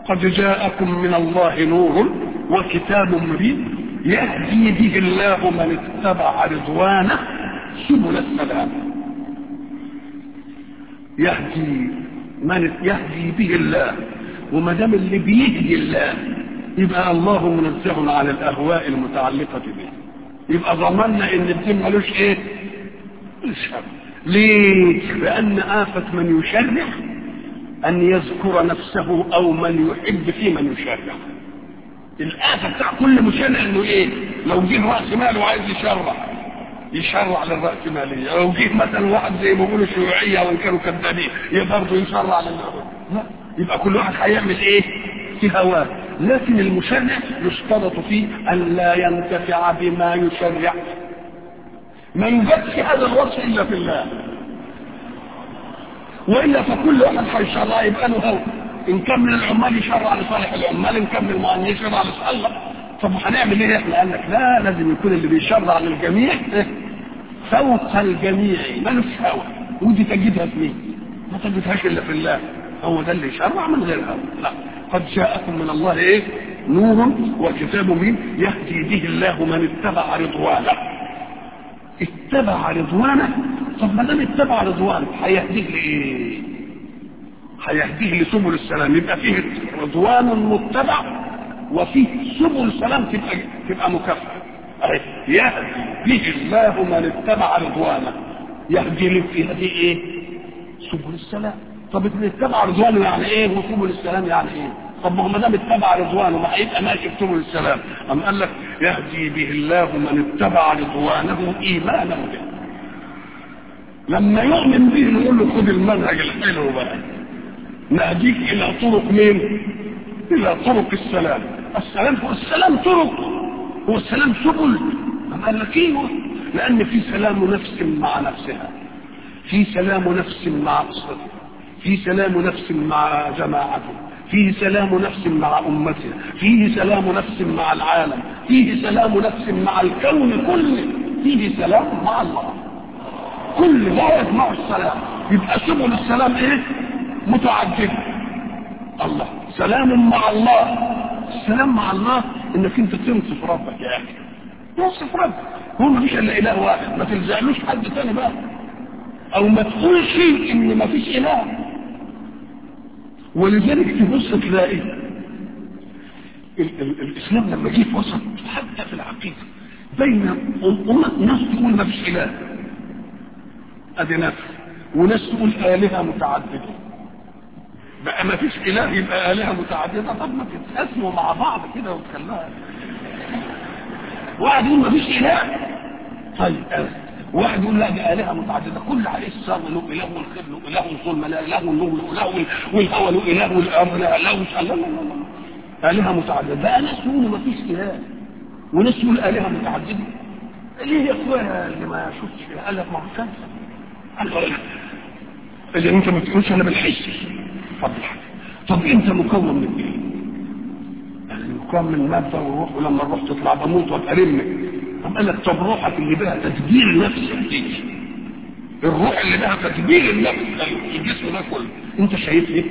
قد جاءكم من الله نور وكتاب مبين يهدي به الله من اتبع رضوانه سبل السلام يهدي من يهدي به الله وما دام اللي بيهدي الله يبقى الله منزه عن الاهواء المتعلقه به يبقى ضمننا ان الدين ملوش ايه؟ ملوش ليه؟ لان آفة من يشرع ان يذكر نفسه او من يحب في من يشرع الآفة بتاع كل مشرع انه ايه؟ لو جه رأس مال وعايز يشرع يشرع للرأسمالية لو جه مثلا واحد زي ما بيقولوا الشيوعية وان كانوا كذابين برضه يشرع للأرض لا يبقى كل واحد هيعمل ايه؟ في هواه لكن المشرع يشترط فيه ان لا ينتفع بما يشرع ما يوجدش هذا الوصف الا في الله والا فكل واحد هيشرع يبقى له هوى ان كان من العمال يشرع لصالح العمال ان كان من المؤمنين يشرع لصالح الله طب هنعمل ايه احنا قال لك لا لازم يكون اللي بيشرع للجميع فوق الجميع ملوش هوى ودي تجدها في مين ما تجدهاش الا في الله هو ده اللي يشرع من غير هوى لا قد جاءكم من الله ايه نور وكتاب مبين يهدي به الله من اتبع رضوانه اتبع رضوانه طب ما دام اتبع رضوانه هيهديه لايه هيهديه لسبل السلام يبقى فيه رضوان متبع وفيه سبل السلام تبقى تبقى مكافاه يهدي به الله من اتبع رضوانه يهدي لك في هذه ايه سبل السلام طب اتبع رضوانه يعني ايه وسبل السلام يعني ايه طب ما هو ما دام اتبع رضوانه ما هيبقى ماشي في سبل السلام أم قال لك يهدي به الله من اتبع رضوانه ايمانا به لما يؤمن به نقول له خد المنهج الحلو بقى نهديك الى طرق مين الى طرق السلام السلام هو السلام طرق هو السلام سبل أم قال لك ايوه لان في سلام نفس مع نفسها في سلام نفس مع اسرتها في سلام نفس مع جماعته فيه سلام نفس مع أمته فيه سلام نفس مع العالم فيه سلام نفس مع الكون كله فيه سلام مع الله كل لا يجمع السلام يبقى سبل السلام ايه متعددة الله سلام مع الله السلام مع الله انك انت تنصف ربك يا اخي تنصف ربك هو مفيش الا اله واحد ما تلزقلوش حد تاني بقى او ما تقولش ان مفيش اله ولذلك تبص تلاقي ال- ال- الاسلام لما جه في وسط حتى في العقيده بين أمة ناس تقول ما فيش اله ادي ناس وناس تقول الهه متعدده بقى ما فيش اله يبقى الهه متعدده طب ما تتقاسموا مع بعض كده وتخلوها واحد يقول ما فيش اله طيب أه. واحد يقول لا دي آلهة متعددة كل عليه الصلاة له إله والخير له إله والظلم لا إله والنور له إله والهوى له إله والأمر لا إله لا لا لا لا آلهة متعددة بقى ناس يقولوا ما فيش إله وناس يقول آلهة متعددة ليه يا اخوانا اللي ما شفتش فيها قال لك ما هو خمسة إذا أنت ما تقولش أنا بالحس اتفضل طب أنت مكون من إيه؟ يعني مكون من مادة وروح ولما الروح تطلع بموت وابقى رمك طب قال لك طب روحك اللي بها تدبير نفسك دي الروح اللي بها تدبير النفس الجسم ده كله انت شايف ايه؟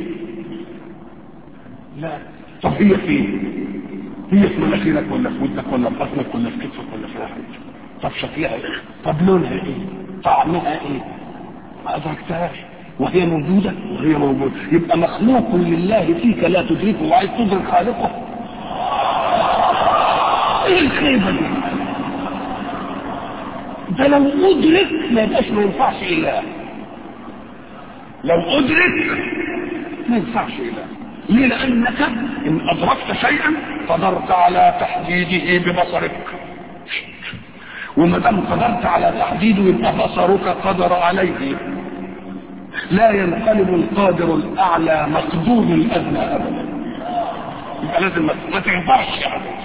لا طب هي فين؟ هي في مناخيرك ولا في ودنك ولا في بطنك ولا في كتفك ولا في راسك طب شكلها ايه؟ طب لونها ايه؟ طعمها ايه؟ ما ادركتهاش وهي موجودة وهي موجودة يبقى مخلوق لله فيك لا تدركه وعايز تدرك خالقه ايه الخيبة دي؟ ده لو ادرك ما يبقاش ما ينفعش اله لو ادرك ما ينفعش اله ليه لانك ان ادركت شيئا قدرت على تحديده ببصرك وما دام قدرت على تحديده يبقى بصرك قدر عليه لا ينقلب القادر الاعلى مقدور الادنى ابدا يبقى لازم ما تنفعش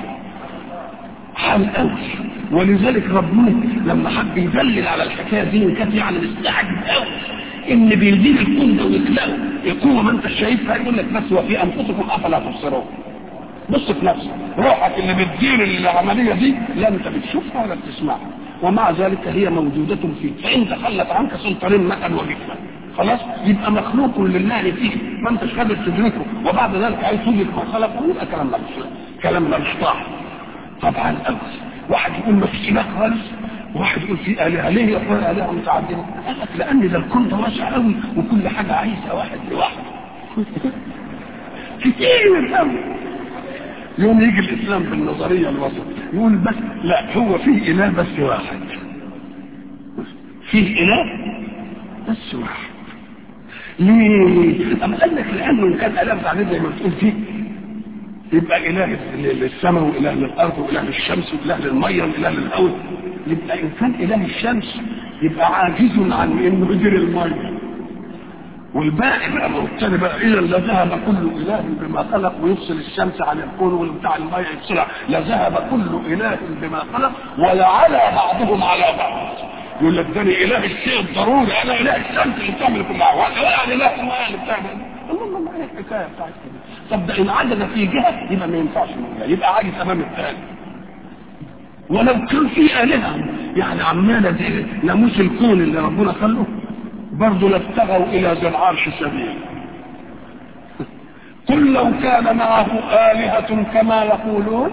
حال قوي ولذلك ربنا لما حب يدلل على الحكايه دي كانت يعني مستعجب قوي ان بيدير الكون ده ويخلقه القوه ما انت شايفها يقول لك بس وفي انفسكم افلا تبصرون بص في نفسك روحك اللي بتدير العمليه دي لا انت بتشوفها ولا بتسمعها ومع ذلك هي موجودة فيك فإن تخلت عنك سلطانين مثلا وجسما خلاص يبقى مخلوق لله فيه ما انتش قادر تدركه وبعد ذلك عايز تدرك ما خلقه يبقى كلام ملوش كلام ملوش طعم طبعا أبدا واحد يقول ما فيش اله خالص وواحد يقول في الهه ليه يقول الهه متعدده؟ قال لك لان ده الكون ده واسع قوي وكل حاجه عايزه واحد لوحده كتير قوي يوم يجي الاسلام بالنظريه الوسط يقول بس لا هو فيه اله بس واحد فيه اله بس واحد ليه؟ أما قال لك لأنه إن كان إله بعدين زي ما بتقول فيه يبقى إله للسماء وإله للأرض وإله للشمس وإله للمية وإله للهواء يبقى إن كان إله الشمس يبقى عاجز عن إنه يدير المية والباقي بقى والتاني بقى إذا لذهب كل إله بما خلق ويفصل الشمس عن الكون والبتاع المية يفصلها لذهب كل إله بما خلق ولعلى بعضهم على بعض يقول لك ده اله الشيء الضروري انا اله الشمس اللي بتعمل كل حاجه وانا اله الماء اللي بتعمل اللهم ما هي الحكايه بتاعت كده طب ده ان عجز في جهه يبقى ما ينفعش يبقى عاجز امام الثاني ولو كان في الهه يعني عماله زي ناموس الكون اللي ربنا خلقه برضه لابتغوا الى ذي العرش سبيل قل لو كان معه آلهة كما يقولون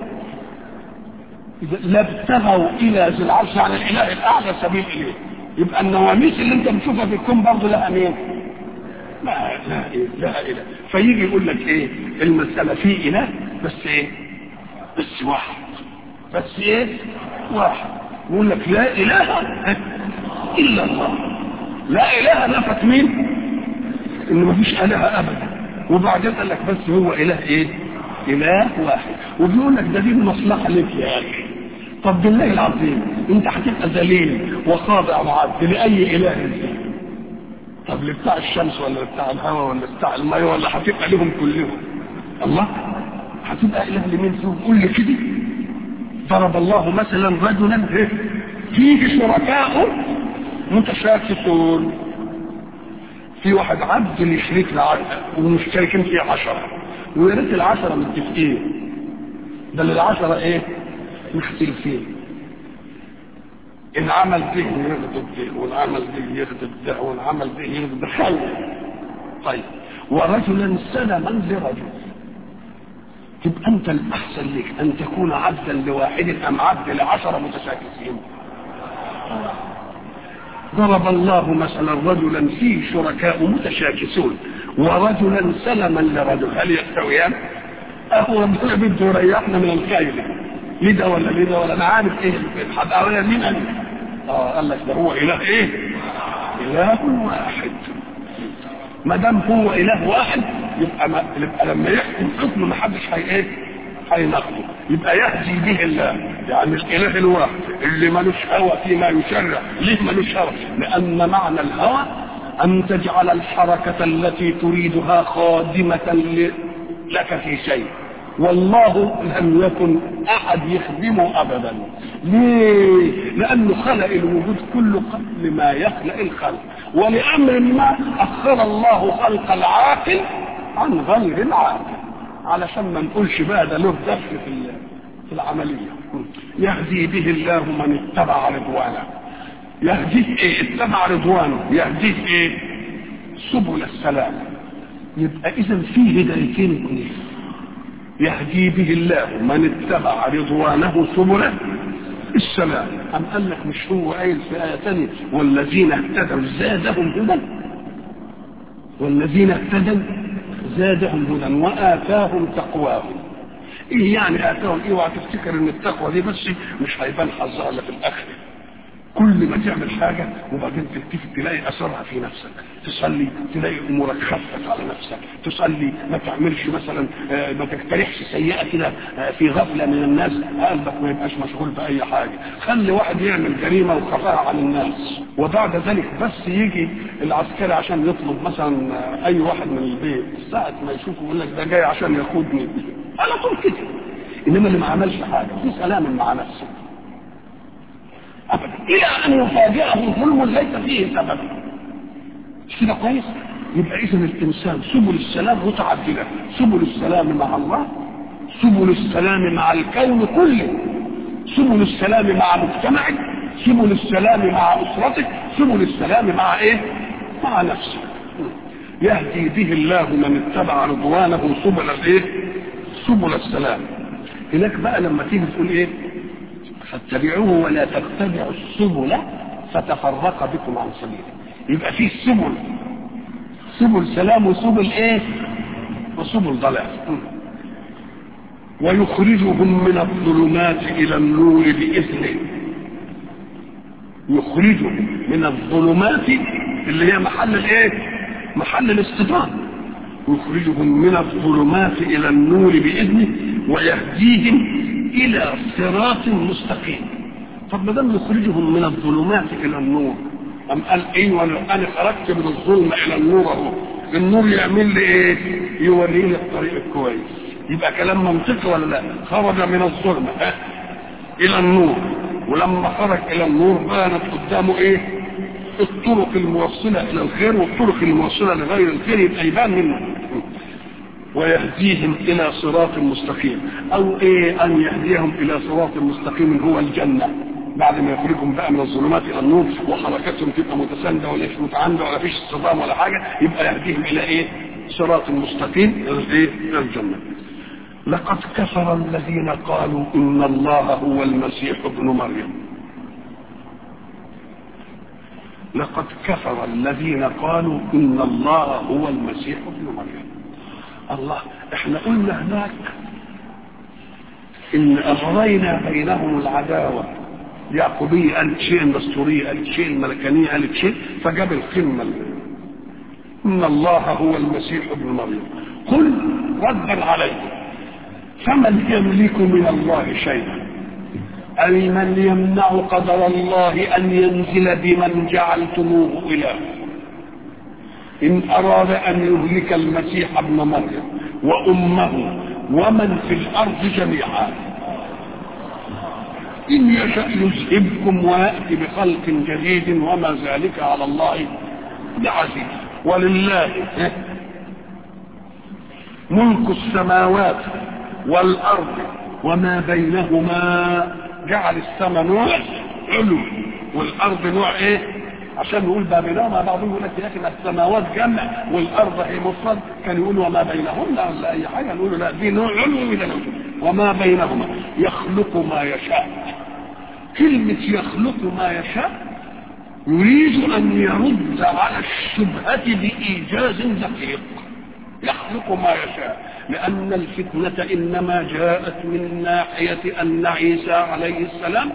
لابتغوا الى ذي العرش يعني الاله الاعلى سبيل اليه يبقى النواميس اللي انت بتشوفها في الكون برضه لها مين؟ لا لا إيه لا اله فيجي يقول لك ايه المساله في اله بس ايه؟ بس واحد بس ايه؟ واحد يقول لك لا اله الا الله لا اله نفت مين؟ ان مفيش اله ابدا وبعدين قال لك بس هو اله ايه؟ اله واحد وبيقول لك ده دي المصلحه لك يا اخي طب بالله العظيم انت هتبقى ذليل وخاضع وعبد لاي اله انت طب لبتاع الشمس ولا بتاع الهواء ولا بتاع الميه ولا هتبقى لهم كلهم الله هتبقى اله لمين فيهم قول لي كده ضرب الله مثلا رجلا فيه شركاء متشاكسون في واحد عبد لشريك لعشرة ومشتركين فيه عشرة ويا ريت العشرة متفقين ده للعشرة ايه مختلفين ان عمل به يغضب به والعمل به يغضب ده والعمل به يغضب ده خير طيب ورجلا سلما لرجل تبقى انت الاحسن لك ان تكون عبدا لواحد ام عبد لعشرة متشاكسين ضرب الله مثلا رجلا فيه شركاء متشاكسون ورجلا سلما لرجل هل يستويان؟ اهو ربنا بده يريحنا من الخيل لده ولا لده ولا انا عارف ايه الحداويه مين قال اه قال لك ده هو اله ايه؟ اله واحد ما دام هو اله واحد يبقى, ما يبقى لما يحكم حكم ما حدش هي ايه؟ هيناقضه يبقى يهدي به الله يعني الاله الواحد اللي ملوش هوى فيما يشرع ليه ملوش هوى؟ لان معنى الهوى ان تجعل الحركه التي تريدها خادمه لك في شيء والله لم يكن احد يخدمه ابدا ليه لانه خلق الوجود كله قبل ما يخلق الخلق ولامر ما اخر الله خلق العاقل عن غير العاقل علشان ما نقولش بقى ده له دخل في في العمليه يهدي به الله من اتبع رضوانه يهديه ايه اتبع رضوانه يهديه ايه سبل السلام يبقى اذا في هدايتين اثنين يهدي به الله من اتبع رضوانه سبل السلام أم قال لك مش هو قايل في آية ثانية والذين اهتدوا زادهم هدى والذين اهتدوا زادهم هدى وآتاهم تقواهم ايه يعني اتاهم ايه اوعى تفتكر ان التقوى دي بس مش هيبان حظها الا في الاخره كل ما تعمل حاجة وبعدين تلتفت تلاقي أثرها في نفسك تصلي تلاقي أمورك خفت على نفسك تصلي ما تعملش مثلا ما تقترحش سيئة كده في غفلة من الناس قلبك ما يبقاش مشغول بأي حاجة خلي واحد يعمل جريمة وخفاها عن الناس وبعد ذلك بس يجي العسكري عشان يطلب مثلا أي واحد من البيت ساعة ما يشوفه يقول لك ده جاي عشان ياخدني على طول كده إنما اللي ما عملش حاجة في سلام مع نفسه ابدا الى ان يفاجئه ظلم ليس فيه سبب مش كده كويس يبقى اذا الانسان سبل السلام متعدده سبل السلام مع الله سبل السلام مع الكون كله سبل السلام مع مجتمعك سبل السلام مع اسرتك سبل السلام مع ايه مع نفسك يهدي به الله من اتبع رضوانه سبل الايه سبل السلام هناك بقى لما تيجي تقول ايه فاتبعوه ولا تتبعوا السبل فتفرق بكم عن سبيله يبقى فيه سبل سبل سلام وسبل ايه وسبل ضلال ويخرجهم من الظلمات الى النور باذنه يخرجهم من الظلمات اللي هي محل الايه محل الاستيطان يخرجهم من الظلمات الى النور باذنه ويهديهم الى صراط مستقيم طب ما دام يخرجهم من الظلمات الى النور ام قال ايه وانا انا خرجت من الظلم الى النور اهو النور يعمل لي ايه يوريني الطريق الكويس يبقى كلام منطقي ولا لا خرج من الظلمه ها الى النور ولما خرج الى النور بانت قدامه ايه الطرق الموصله الى الخير والطرق الموصله لغير الخير يبقى يبان منه ويهديهم الى صراط مستقيم او ايه ان يهديهم الى صراط مستقيم هو الجنه بعد ما يخرجهم بقى من الظلمات الى النور وحركتهم تبقى متسانده ولا مش متعامده ولا فيش اصطدام ولا حاجه يبقى يهديهم الى ايه؟ صراط مستقيم ايه؟ الى الجنه. لقد كفر الذين قالوا ان الله هو المسيح ابن مريم. لقد كفر الذين قالوا ان الله هو المسيح ابن مريم. الله احنا قلنا هناك ان اغرينا بينهم العداوه اليعقوبية قالت شيء النسطورية قالت شيء الملكانية قالت شيء فجاب القمة إن الله هو المسيح ابن مريم قل ردا عليه فمن يملك من الله شيئا أي من يمنع قدر الله أن ينزل بمن جعلتموه إله إن أراد أن يهلك المسيح ابن مريم وأمه ومن في الأرض جميعا إن يشاء يذهبكم ويأتي بخلق جديد وما ذلك على الله بعزيز ولله ملك السماوات والأرض وما بينهما جعل السماء نوع علو والأرض نوع إيه؟ عشان نقول ما بينهما بعضهم يقول لك يا اخي السماوات جمع والارض هي مفرد كان يقول وما بينهن ولا اي حاجه نقول لا دي نوع علو وده نوع وما بينهما يخلق ما يشاء كلمة يخلق ما يشاء يريد أن يرد على الشبهة بإيجاز دقيق يخلق ما يشاء لأن الفتنة إنما جاءت من ناحية أن عيسى عليه السلام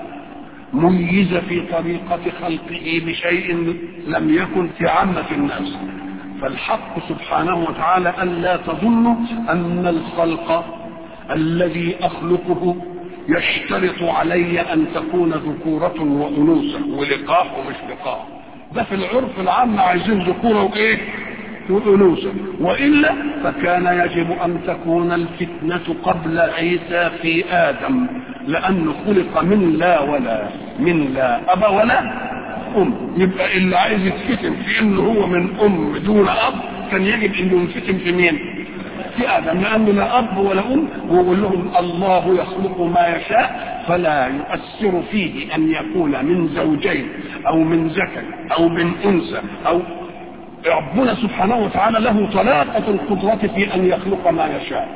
ميز في طريقة خلقه بشيء لم يكن في عامة الناس فالحق سبحانه وتعالى ألا تظنوا أن الخلق الذي أخلقه يشترط علي أن تكون ذكورة وأنوثة ولقاح ومش لقاح ده في العرف العام عايزين ذكورة وإيه وأنوثة وإلا فكان يجب أن تكون الفتنة قبل عيسى في آدم لأنه خلق من لا ولا من لا أب ولا أم يبقى اللي عايز يتفتن في إنه هو من أم دون أب كان يجب إنه ينفتن في مين؟ في آدم لأنه لا أب ولا أم ويقول لهم الله يخلق ما يشاء فلا يؤثر فيه أن يكون من زوجين أو من ذكر أو من أنثى أو ربنا سبحانه وتعالى له طلاقة القدرة في أن يخلق ما يشاء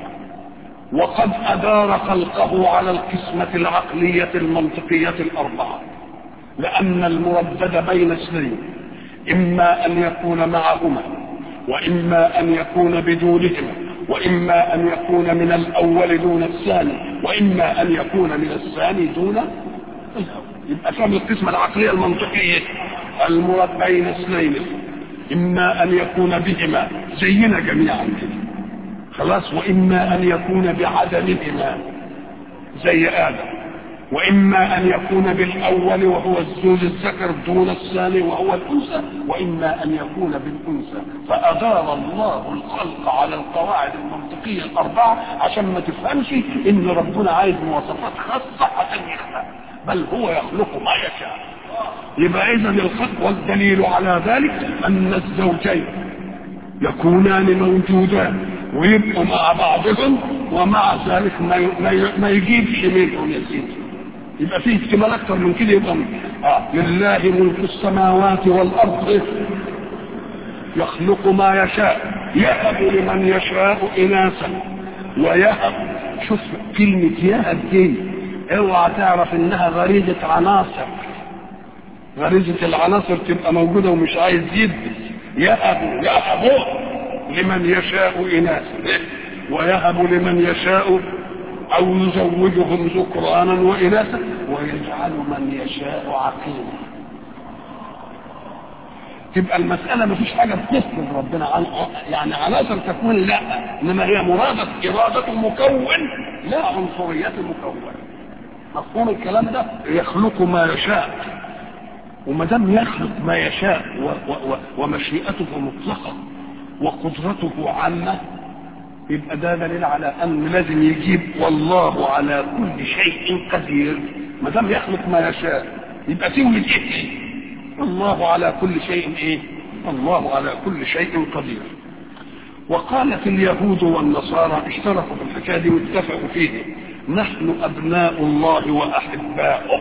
وقد أدار خلقه على القسمة العقلية المنطقية الأربعة لأن المردد بين اثنين إما أن يكون معهما وإما أن يكون بدونهما وإما أن يكون من الأول دون الثاني وإما أن يكون من الثاني دون الأول يبقى فهم القسمة العقلية المنطقية المراد بين اثنين إما أن يكون بهما زينا جميعا كده خلاص وإما أن يكون بعدمهما زي آدم وإما أن يكون بالأول وهو الزوج الذكر دون الثاني وهو الأنثى وإما أن يكون بالأنثى فأدار الله الخلق على القواعد المنطقية الأربعة عشان ما تفهمش إن ربنا عايز مواصفات خاصة عشان يخلق بل هو يخلق ما يشاء يبقى إذا الخلق والدليل على ذلك أن الزوجين يكونان موجودان ويبقوا مع بعضهم ومع ذلك ما ما يجيبش منهم يا سيدي يبقى فيه احتمال اكتر من كده يبقى آه. لله ملك السماوات والارض يخلق ما يشاء يهب لمن يشاء اناثا ويهب شوف كلمة يهب دي اوعى تعرف انها غريزة عناصر غريزة العناصر تبقى موجودة ومش عايز يدي يهب يهب لمن يشاء اناثا ويهب لمن يشاء او يزوجهم ذكرانا واناثا ويجعل من يشاء عقيما تبقى المسألة ما فيش حاجة بتسند ربنا عن يعني عناصر تكون لا إنما هي مرادة إرادة مكون لا عنصرية مكون مفهوم الكلام ده يخلق ما يشاء وما دام يخلق ما يشاء و و و ومشيئته مطلقة وقدرته عامة يبقى ده دليل على أن لازم يجيب والله على كل شيء قدير ما دام يخلق ما يشاء يبقى تولد إيه الله على كل شيء ايه الله على كل شيء قدير وقالت اليهود والنصارى اشتركوا في الحكايه دي واتفقوا فيه نحن ابناء الله واحباؤه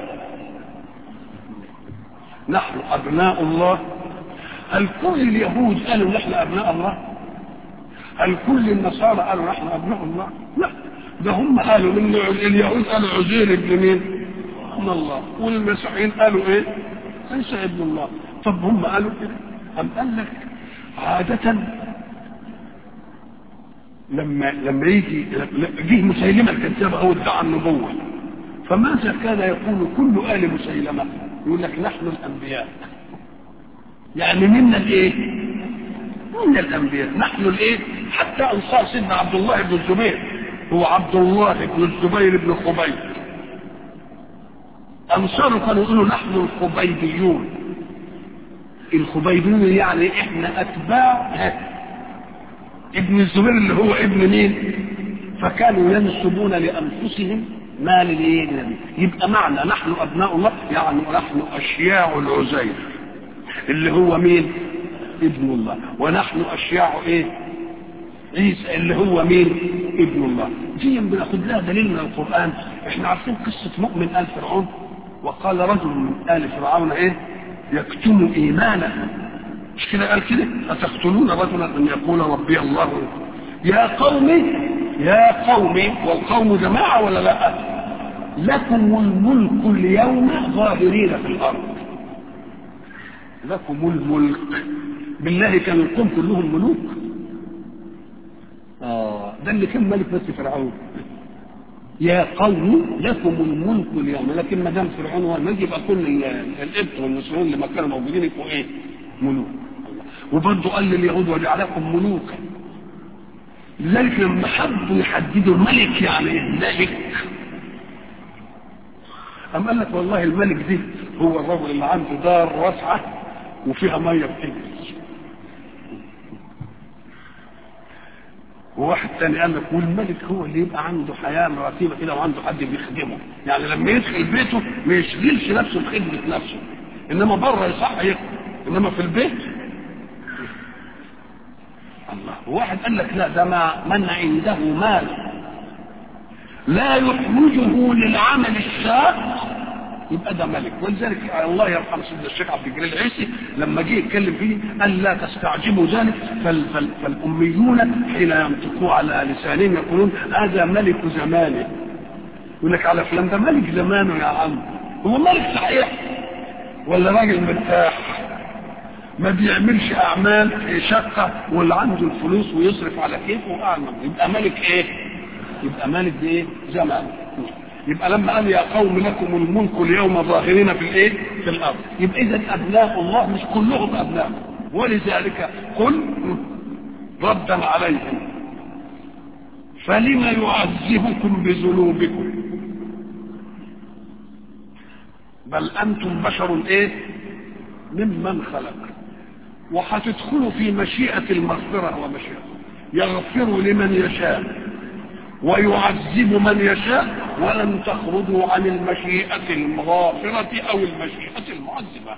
نحن ابناء الله هل كل اليهود قالوا نحن ابناء الله هل كل النصارى قالوا نحن ابناء الله لا ده هم قالوا من اليهود قالوا عزير ابن مين من الله والمسيحيين قالوا ايه ليس ابن الله طب هم قالوا كده أم قال لك عادة لما لما يجي جه مسيلمة الكذاب أو ادعى النبوة فماذا كان يقول كل آل مسيلمة يقول لك نحن الأنبياء يعني منا الإيه؟ منا الأنبياء نحن الإيه؟ حتى أنصار سيدنا عبد الله بن الزبير هو عبد الله بن الزبير بن خبيب أنصاره كانوا يقولوا نحن الخبيبيون الخبيبيون يعني احنا أتباع ابن الزبير اللي هو ابن مين فكانوا ينسبون لأنفسهم ما للنبي يبقى معنى نحن أبناء الله يعني نحن أشياع العزير اللي هو مين ابن الله ونحن أشياع ايه عيسى اللي هو مين ابن الله دي بناخد لها دليل من القرآن احنا عارفين قصة مؤمن آل فرعون وقال رجل من آل فرعون ايه يكتم ايمانه مش كده قال كده أتقتلون رجلا أن يقول ربي الله يا قوم يا قوم والقوم جماعة ولا لا لكم الملك اليوم ظاهرين في الأرض لكم الملك بالله كان القوم كلهم ملوك آه ده اللي كان ملك بس فرعون يا قوم لكم الملك اليوم لكن ما دام فرعون هو الملك يبقى كل الابط والمسلمين اللي ما كانوا موجودين يبقوا ايه؟ ملوك وبرضه قال لليهود وجعلكم ملوكا لذلك لما حبوا يحددوا الملك يعني ايه ملك أم قال لك والله الملك دي هو الرجل اللي عنده دار واسعة وفيها مية بتجري وواحد تاني قال لك والملك هو اللي يبقى عنده حياه مرتبه كده وعنده حد بيخدمه يعني لما يدخل بيته ما يشغلش نفسه بخدمه نفسه انما بره يصح يخدم انما في البيت الله وواحد قال لك لا ده ما من عنده مال لا يحوجه للعمل الشاق يبقى ده ملك ولذلك الله يرحم سيدنا الشيخ عبد الجليل العيسي لما جه يتكلم فيه قال لا تستعجبوا ذلك فال فال فالاميون حين ينطقوا على لسانهم يقولون هذا ملك زمانه يقول لك على فلان ده ملك زمانه يا عم هو ملك صحيح ولا راجل مرتاح ما بيعملش اعمال شقه واللي عنده الفلوس ويصرف على كيفه اعمل يبقى ملك ايه يبقى ملك ايه زمان يبقى لما قال يا قوم لكم الملك اليوم ظاهرين في الايه في الارض يبقى اذا ابناء الله مش كلهم ابناء ولذلك قل ردا عليهم فلم يعذبكم بذنوبكم بل انتم بشر ايه ممن خلق وهتدخلوا في مشيئة المغفرة ومشيئة يغفر لمن يشاء ويعذب من يشاء ولن تخرجوا عن المشيئة المغافرة أو المشيئة المعذبة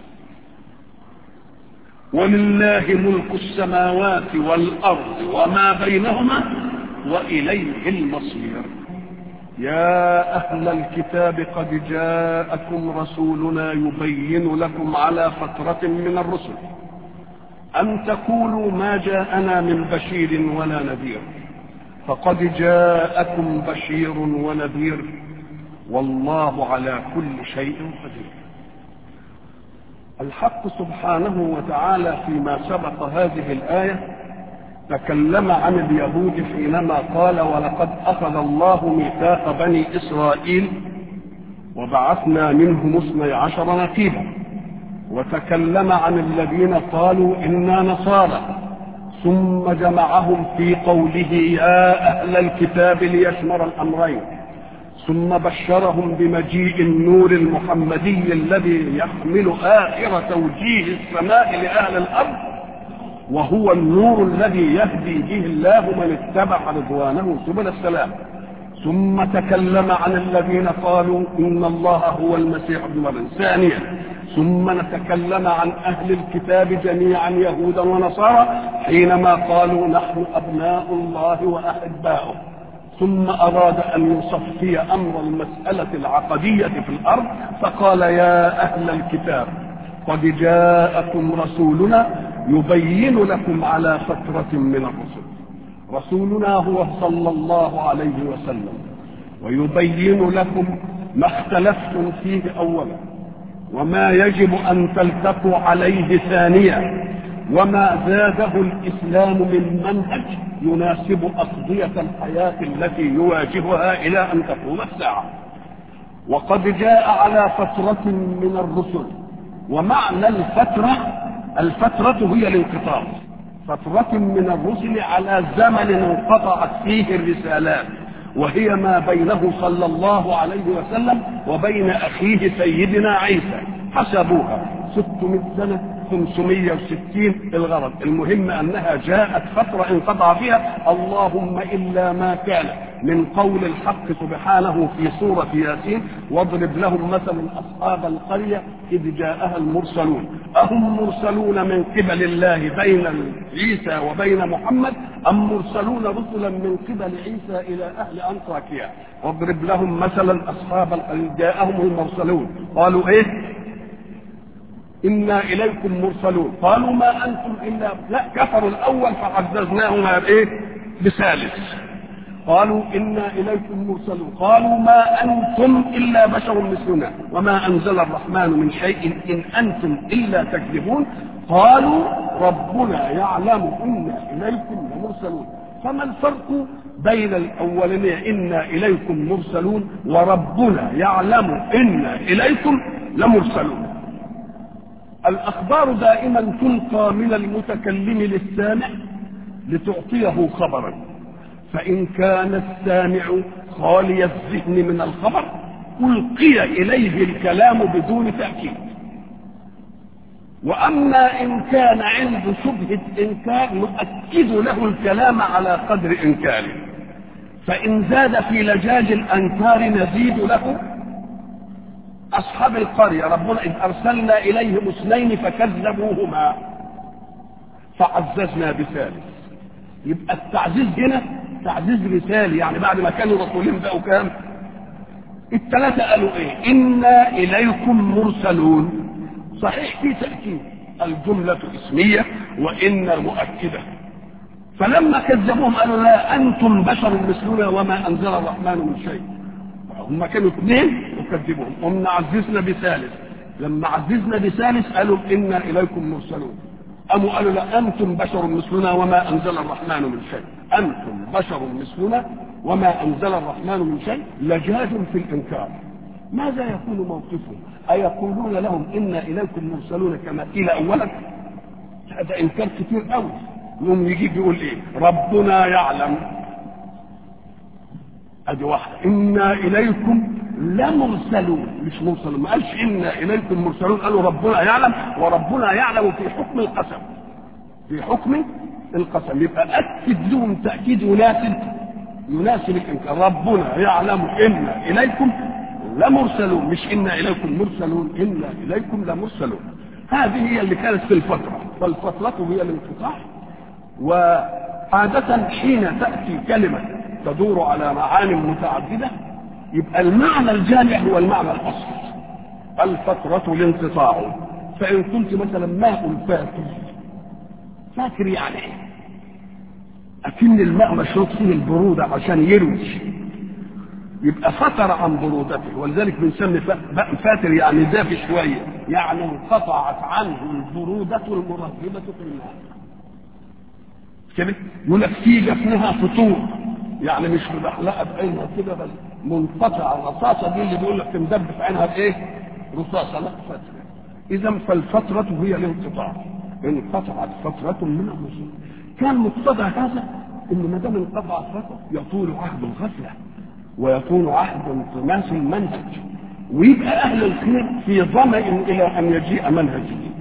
ولله ملك السماوات والأرض وما بينهما وإليه المصير يا أهل الكتاب قد جاءكم رسولنا يبين لكم على فترة من الرسل أن تقولوا ما جاءنا من بشير ولا نذير فقد جاءكم بشير ونذير والله على كل شيء قدير الحق سبحانه وتعالى فيما سبق هذه الآية تكلم عن اليهود حينما قال ولقد أخذ الله ميثاق بني إسرائيل وبعثنا منهم اثني عشر نقيبا وتكلم عن الذين قالوا إنا نصارى ثم جمعهم في قوله يا أهل الكتاب ليشمر الأمرين ثم بشرهم بمجيء النور المحمدي الذي يحمل آخر توجيه السماء لأهل الأرض وهو النور الذي يهدي به الله من اتبع رضوانه سبل السلام ثم تكلم عن الذين قالوا إن الله هو المسيح ابن مريم ثانيا ثم نتكلم عن أهل الكتاب جميعا يهودا ونصارى حينما قالوا نحن أبناء الله وأحباؤه ثم أراد أن يصفي أمر المسألة العقدية في الأرض فقال يا أهل الكتاب قد جاءكم رسولنا يبين لكم على فترة من الرسل رسولنا هو صلى الله عليه وسلم ويبين لكم ما اختلفتم فيه أولا وما يجب أن تلتقوا عليه ثانيا وما زاده الإسلام من منهج يناسب أقضية الحياة التي يواجهها إلى أن تقوم الساعة وقد جاء على فترة من الرسل ومعنى الفترة الفترة هي الانقطاع فترة من الرسل على زمن انقطعت فيه الرسالات وهي ما بينه صلى الله عليه وسلم وبين أخيه سيدنا عيسى حسبوها 600 سنة 560 الغرض المهم أنها جاءت فترة انقطع فيها اللهم إلا ما كان من قول الحق سبحانه في سورة ياسين واضرب لهم مثل أصحاب القرية إذ جاءها المرسلون أهم مرسلون من قبل الله بين عيسى وبين محمد أم مرسلون رسلا من قبل عيسى إلى أهل أنطاكيا واضرب لهم مثلا أصحاب القرية جاءهم المرسلون قالوا إيه إنا إليكم مرسلون قالوا ما أنتم إلا لا كفروا الأول فعززناهم إيه بثالث قالوا إنا إليكم مرسلون قالوا ما أنتم إلا بشر مثلنا وما أنزل الرحمن من شيء إن أنتم إلا تكذبون قالوا ربنا يعلم إنا إليكم لمرسلون فما الفرق بين الأولين إنا إليكم مرسلون وربنا يعلم إنا إليكم لمرسلون الأخبار دائما تلقى من المتكلم للسامع لتعطيه خبرا فإن كان السامع خالي الذهن من الخبر ألقي إليه الكلام بدون تأكيد وأما إن كان عنده شبهة إنكار نؤكد له الكلام على قدر إنكاره فإن زاد في لجاج الأنكار نزيد له أصحاب القرية ربنا إذ أرسلنا إليهم اثنين فكذبوهما فعززنا بثالث يبقى التعزيز هنا تعزيز رسالي يعني بعد ما كانوا رسولين بقوا كام الثلاثة قالوا ايه إنا إليكم مرسلون صحيح في تأكيد الجملة اسمية وإن مؤكدة فلما كذبوهم قالوا لا أنتم بشر مثلنا وما أنزل الرحمن من شيء هم كانوا اثنين وكذبوهم قمنا عززنا بثالث لما عززنا بثالث قالوا إنا إليكم مرسلون قاموا قالوا لا أنتم بشر مثلنا وما أنزل الرحمن من شيء أنتم بشر مثلنا وما أنزل الرحمن من شيء لجاج في الإنكار ماذا يكون موقفهم أيقولون لهم إنا إليكم مرسلون كما قيل أولا هذا إنكار كتير قوي يوم يجي يقول إيه ربنا يعلم ادي واحده انا اليكم لمرسلون مش مرسلون ما قالش انا اليكم مرسلون قالوا ربنا يعلم وربنا يعلم في حكم القسم في حكم القسم يبقى اكد لهم تاكيد يناسب يناسب الانكار ربنا يعلم انا اليكم لمرسلون مش انا اليكم مرسلون انا اليكم لمرسلون هذه هي اللي كانت في الفتره فالفتره هي الانقطاع وعاده حين تاتي كلمه تدور على معان متعددة يبقى المعنى الجامع هو المعنى الأصلي الفترة الانقطاع فإن قلت مثلا ماء فاتر فاكر يعني ايه اكن الماء مشروط فيه البرودة عشان يروي يبقى فتر عن برودته ولذلك بنسمي فاتر يعني دافي شوية يعني انقطعت عنه البرودة المرهبة في الماء كده يقول لك في جفنها فطور يعني مش مبحلقه بعينها كده بل منقطع الرصاصه دي اللي بيقول لك تندب في عينها بايه؟ رصاصه لا فتره اذا فالفتره هي الانقطاع انقطعت فتره من الرسل كان مقتضى هذا ان ما دام انقطعت فتره يطول عهد الغفله ويكون عهد انطماس المنهج ويبقى اهل الخير في ظمأ الى ان يجيء منهج جديد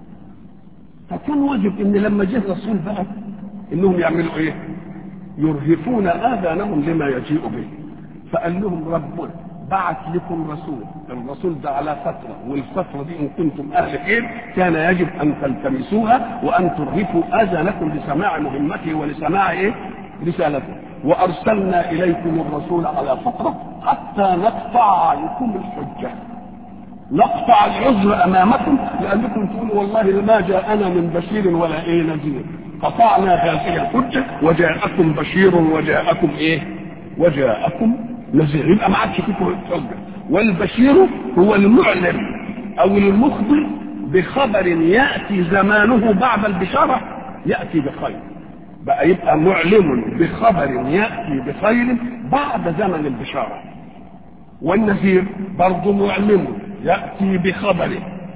فكان واجب ان لما جه الرسول بقى انهم يعملوا ايه يرهفون اذانهم لما يجيء به فقال لهم ربنا بعث لكم رسول الرسول ده على فترة والفترة دي إن كنتم أهل خير كان يجب أن تلتمسوها وأن ترهفوا آذانكم لسماع مهمته ولسماع إيه؟ رسالته وأرسلنا إليكم الرسول على فترة حتى نقطع عنكم الحجة نقطع العذر أمامكم لأنكم تقولوا والله ما جاءنا من بشير ولا إيه نذير قطعنا هذه الحجة وجاءكم بشير وجاءكم إيه وجاءكم نذير يبقى ما عادش فيكم حجة والبشير هو المعلن أو المخبر بخبر يأتي زمانه بعد البشارة يأتي بخير بقى يبقى معلم بخبر يأتي بخير بعد زمن البشارة والنذير برضه معلم يأتي بخبر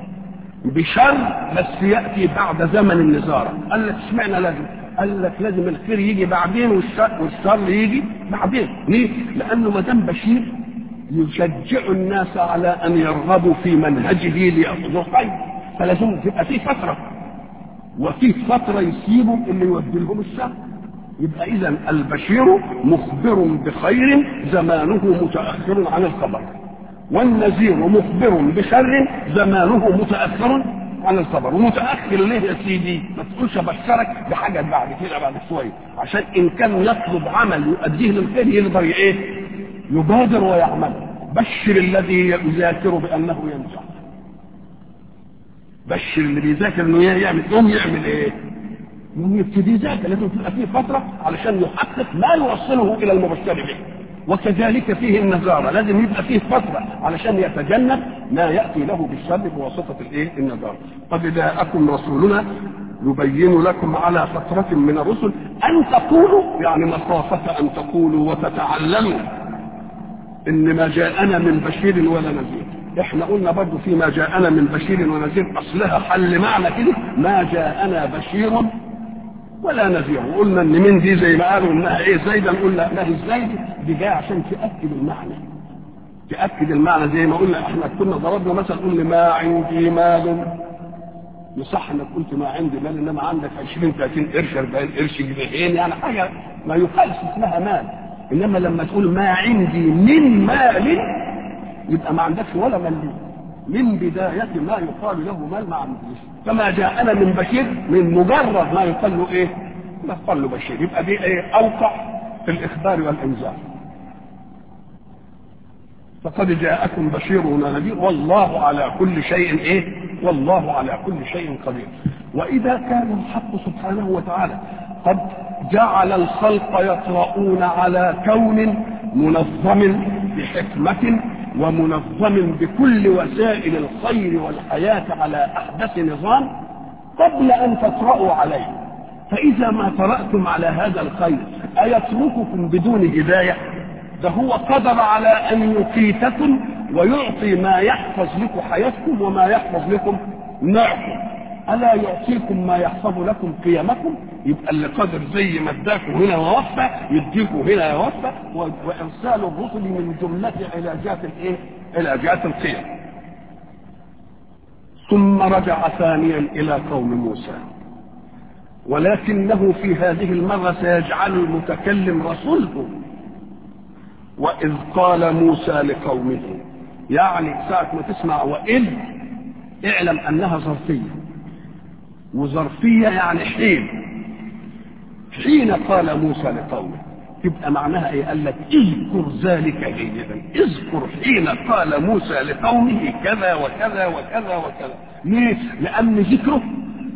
بشر بس يأتي بعد زمن النزارة قال لك اشمعنى لازم قال لك لازم الخير يجي بعدين والشر, والشر يجي بعدين ليه لأنه ما دام بشير يشجع الناس على أن يرغبوا في منهجه ليأخذوا خير فلازم تبقى في فترة وفي فترة يسيبوا اللي يودي لهم الشر يبقى إذا البشير مخبر بخير زمانه متأخر عن الخبر والنذير مخبر بشر زمانه متأخر عن الخبر ومتأخر ليه يا سيدي ما تقولش أبشرك بحاجة بعد كده بعد شوية عشان إن كان يطلب عمل يؤديه للخير يقدر إيه يبادر ويعمل بشر الذي يذاكر بأنه ينجح بشر اللي بيذاكر انه يعمل يوم يعمل ايه؟ يوم يبتدي يذاكر لازم تبقى فيه فتره علشان يحقق ما يوصله الى المبشر به وكذلك فيه النزارة لازم يبقى فيه فترة علشان يتجنب ما يأتي له بالشر بواسطة الايه النزارة قد جاءكم رسولنا يبين لكم على فترة من الرسل أن تقولوا يعني مخافة أن تقولوا وتتعللوا إن ما جاءنا من بشير ولا نذير احنا قلنا برضو فيما جاءنا من بشير ونذير اصلها حل معنى كده ما جاءنا بشير ولا نذير وقلنا ان من دي زي ما قالوا انها ايه زايده نقول لا ما هي الزايده دي جايه عشان تاكد المعنى تاكد المعنى زي ما قلنا احنا كنا ضربنا مثلا قلنا ما عندي مال يصح انك قلت ما عندي مال انما عندك 20 30 قرش 40 قرش جنيهين يعني حاجه ما يقالش اسمها مال انما لما تقول ما عندي من مال يبقى ما عندكش ولا مال من بداية ما يقال له مال ما عندوش كما جاءنا من بشير من مجرد ما يقال له ايه ما يقال له بشير يبقى دي ايه اوقع في الاخبار والانذار فقد جاءكم بشير ونذير والله على كل شيء ايه والله على كل شيء قدير واذا كان الحق سبحانه وتعالى قد جعل الخلق يطرؤون على كون منظم بحكمه ومنظم بكل وسائل الخير والحياة على أحدث نظام قبل أن تطرأوا عليه فإذا ما طرأتم على هذا الخير أيترككم بدون هداية ده هو قدر على أن يقيتكم ويعطي ما يحفظ لكم حياتكم وما يحفظ لكم نوعكم ألا يعطيكم ما يحفظ لكم قيمكم يبقى اللي قادر زي ما اداكم هنا ووفى يديكم هنا يوفى وارسال الرسل من جمله علاجات الايه؟ علاجات القيم. ثم رجع ثانيا الى قوم موسى. ولكنه في هذه المره سيجعل المتكلم رسوله. واذ قال موسى لقومه يعني ساعه ما تسمع واذ اعلم انها ظرفيه. وظرفيه يعني حين حين قال موسى لقومه تبقى معناها ايه قال لك اذكر ذلك جيدا اذكر حين قال موسى لقومه كذا وكذا وكذا وكذا ليه لان ذكره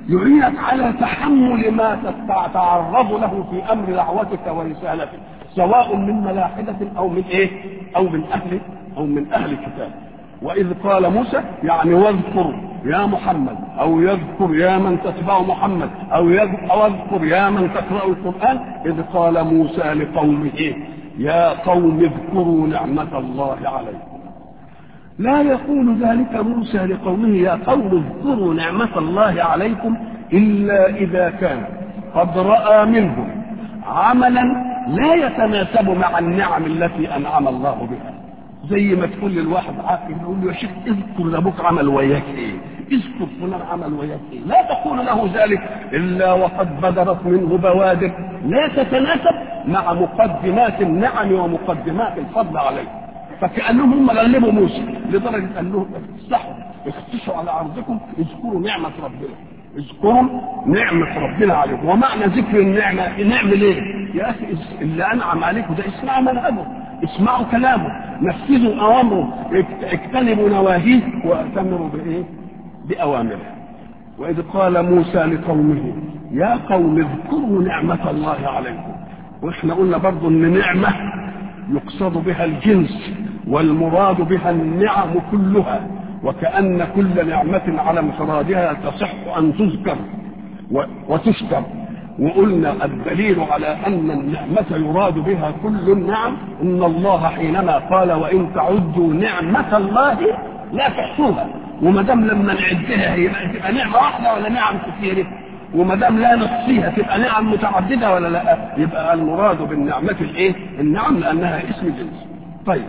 يعينك على تحمل ما تتعرض له في امر دعوتك ورسالتك سواء من ملاحدة او من ايه او من اهل او من اهل الكتاب واذ قال موسى يعني واذكر يا محمد او يذكر يا من تتبع محمد او اذكر يا من تقرا القران اذ قال موسى لقومه يا قوم اذكروا نعمه الله عليكم لا يقول ذلك موسى لقومه يا قوم اذكروا نعمه الله عليكم الا اذا كان قد راى منهم عملا لا يتناسب مع النعم التي انعم الله بها زي ما تقول للواحد عاقل يقول له يا شيخ اذكر ابوك عمل وياك ايه اذكر فلان عمل وياك ايه لا تقول له ذلك الا وقد بدرت منه بوادر لا تتناسب مع مقدمات النعم ومقدمات الفضل عليه فكانهم هم غلبوا موسى لدرجه قال لهم افتحوا اختشوا على ارضكم اذكروا نعمه ربنا اذكروا نعمة ربنا عليكم ومعنى ذكر النعمة نعمة ليه؟ يا أخي اللي أنعم عليكم ده اسمعوا منهجه اسمعوا كلامه نفذوا أوامره اجتنبوا نواهيه وأتمروا بإيه؟ بأوامره وإذ قال موسى لقومه يا قوم اذكروا نعمة الله عليكم واحنا قلنا برضو ان نعمة يقصد بها الجنس والمراد بها النعم كلها وكأن كل نعمة على انفرادها تصح أن تذكر وتشكر وقلنا الدليل على أن النعمة يراد بها كل النعم إن الله حينما قال وإن تعدوا نعمة الله لا تحصوها وما دام لما نعدها يبقى تبقى نعمة واحدة ولا نعم كثيرة وما دام لا نحصيها تبقى نعم متعددة ولا لا يبقى المراد بالنعمة الايه؟ النعم لأنها اسم جنس طيب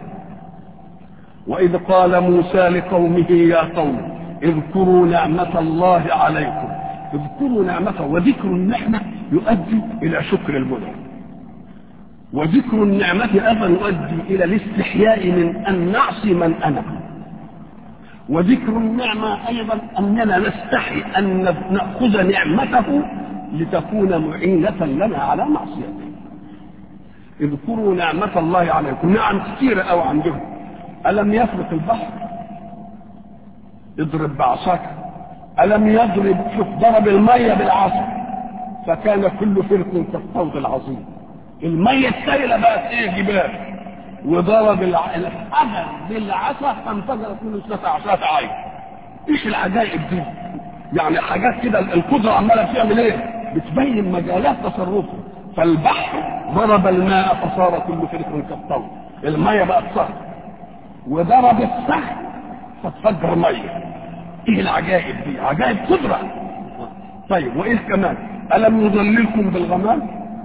وإذ قال موسى لقومه يا قوم اذكروا نعمة الله عليكم اذكروا نعمته وذكر النعمة يؤدي إلى شكر المنعم وذكر النعمة أيضا يؤدي إلى الاستحياء من أن نعصي من أنعم وذكر النعمة أيضا أننا نستحي أن نأخذ نعمته لتكون معينة لنا على معصيته اذكروا نعمة الله عليكم نعم كثيرة أو عندهم ألم يفرق البحر اضرب بعصاك ألم يضرب شوف ضرب المية بالعصا فكان كل فرق كالصوت العظيم المية السائلة بقت ايه جبال وضرب الحجر بالعصا فانفجرت منه اثنتا عشرة عين ايش العجائب دي يعني حاجات كده القدرة عمالة بتعمل ايه بتبين مجالات تصرفه فالبحر ضرب الماء فصار كل فرق كالصوت المية بقت صهر وضرب الصخر فتفجر ميه ايه العجائب دي عجائب قدرة طيب وايه كمان الم يضللكم بالغمام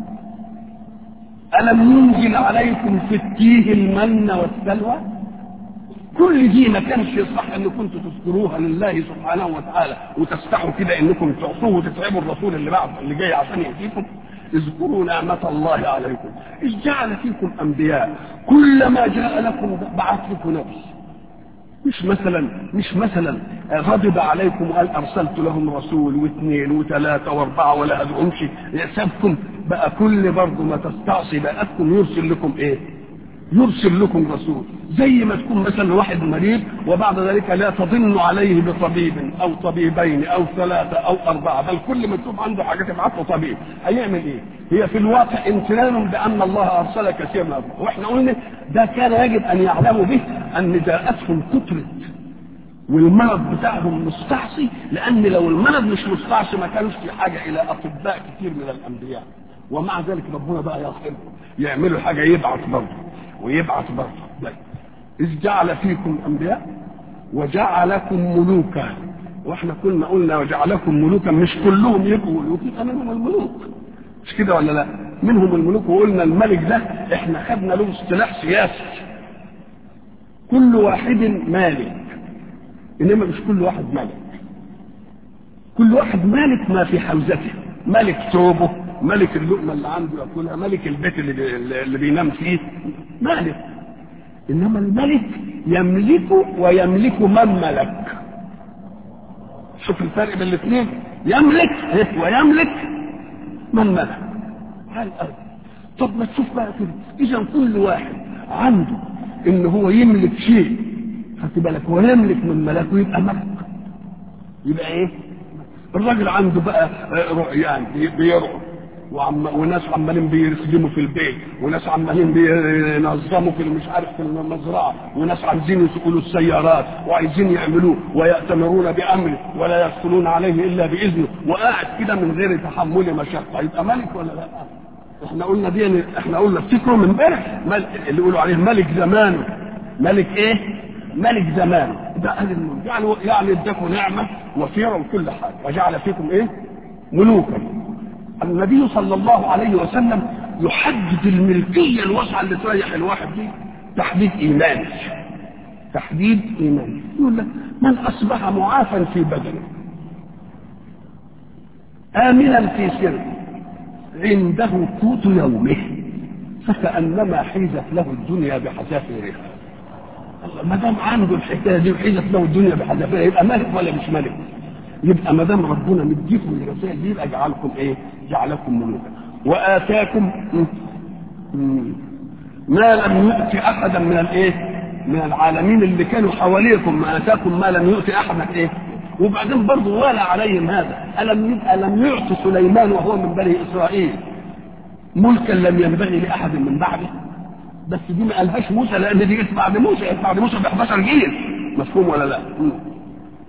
الم ينزل عليكم في التيه المن والسلوى كل دي ما كانش يصح ان كنتوا تذكروها لله سبحانه وتعالى وتستحوا كده انكم تعصوه وتتعبوا الرسول اللي بعد اللي جاي عشان يأتيكم اذكروا نعمة الله عليكم إذ جعل فيكم أنبياء كلما جاء لكم بعث لكم نبي مش مثلا مش مثلا غضب عليكم وقال ارسلت لهم رسول واثنين وثلاثه واربعه ولا ادعمش يحسبكم بقى كل برضه ما تستعصي بقتكم يرسل لكم ايه؟ يرسل لكم رسول زي ما تكون مثلا واحد مريض وبعد ذلك لا تضن عليه بطبيب او طبيبين او ثلاثه او اربعه بل كل ما تشوف عنده حاجه تبعت له طبيب هيعمل ايه؟ هي في الواقع امتنان بان الله ارسل كثير من الأرض. واحنا قلنا ده كان يجب ان يعلموا به ان جاءتهم كترت والمرض بتاعهم مستعصي لان لو المرض مش مستعصي ما كانش في حاجه الى اطباء كثير من الانبياء ومع ذلك ربنا بقى يرحمهم يعملوا حاجه يبعث برضه ويبعث برضه إذ جعل فيكم أنبياء وجعلكم ملوكا واحنا كنا قلنا وجعلكم ملوكا مش كلهم يبقوا ملوك يبقى منهم الملوك مش كده ولا لا منهم الملوك وقلنا الملك ده احنا خدنا له اصطلاح سياسي كل واحد مالك انما مش كل واحد ملك كل واحد مالك ما في حوزته ملك ثوبه ملك اللقمه اللي عنده ياكلها ملك البيت اللي, بي... اللي بينام فيه مالك انما الملك يملك ويملك من ملك شوف الفرق بين الاثنين يملك ويملك من ملك هاي طب ما تشوف بقى كده اذا كل واحد عنده ان هو يملك شيء خدت بالك ويملك من ملك ويبقى ملك يبقى ايه الراجل عنده بقى رؤيان بيرعوا وعم وناس عمالين بيخدموا في البيت وناس عمالين بينظموا في مش عارف في المزرعه وناس عايزين يسوقوا السيارات وعايزين يعملوه ويأتمرون بامره ولا يدخلون عليه الا باذنه وقاعد كده من غير تحمل مشقه يبقى ملك ولا لا؟ احنا قلنا دي احنا قلنا افتكروا من امبارح اللي يقولوا عليه ملك زمانه ملك ايه؟ ملك زمانه ده اهل الملك يعني يعني اداكم نعمه وفيره وكل حاجه وجعل فيكم ايه؟ ملوكا النبي صلى الله عليه وسلم يحدد الملكية الواسعة اللي تريح الواحد دي تحديد إيماني تحديد إيماني يقول لك من أصبح معافا في بدنه آمنا في سره عنده قوت يومه فكأنما حيزت له الدنيا بحذافيرها ما دام عنده الحكايه دي وحيزت له الدنيا بحذافيرها يبقى ملك ولا مش ملك؟ يبقى ما دام ربنا مديكم الرسائل دي يبقى جعلكم ايه؟ جعلكم ملوكا واتاكم ما لم يؤت احدا من الايه؟ من العالمين اللي كانوا حواليكم ما اتاكم ما لم يؤت احدا ايه؟ وبعدين برضه ولا عليهم هذا الم الم يعط سليمان وهو من بني اسرائيل ملكا لم ينبغي لاحد من بعده بس دي ما قالهاش موسى لان دي جت بعد موسى بعد موسى ب 11 جيل مفهوم ولا لا؟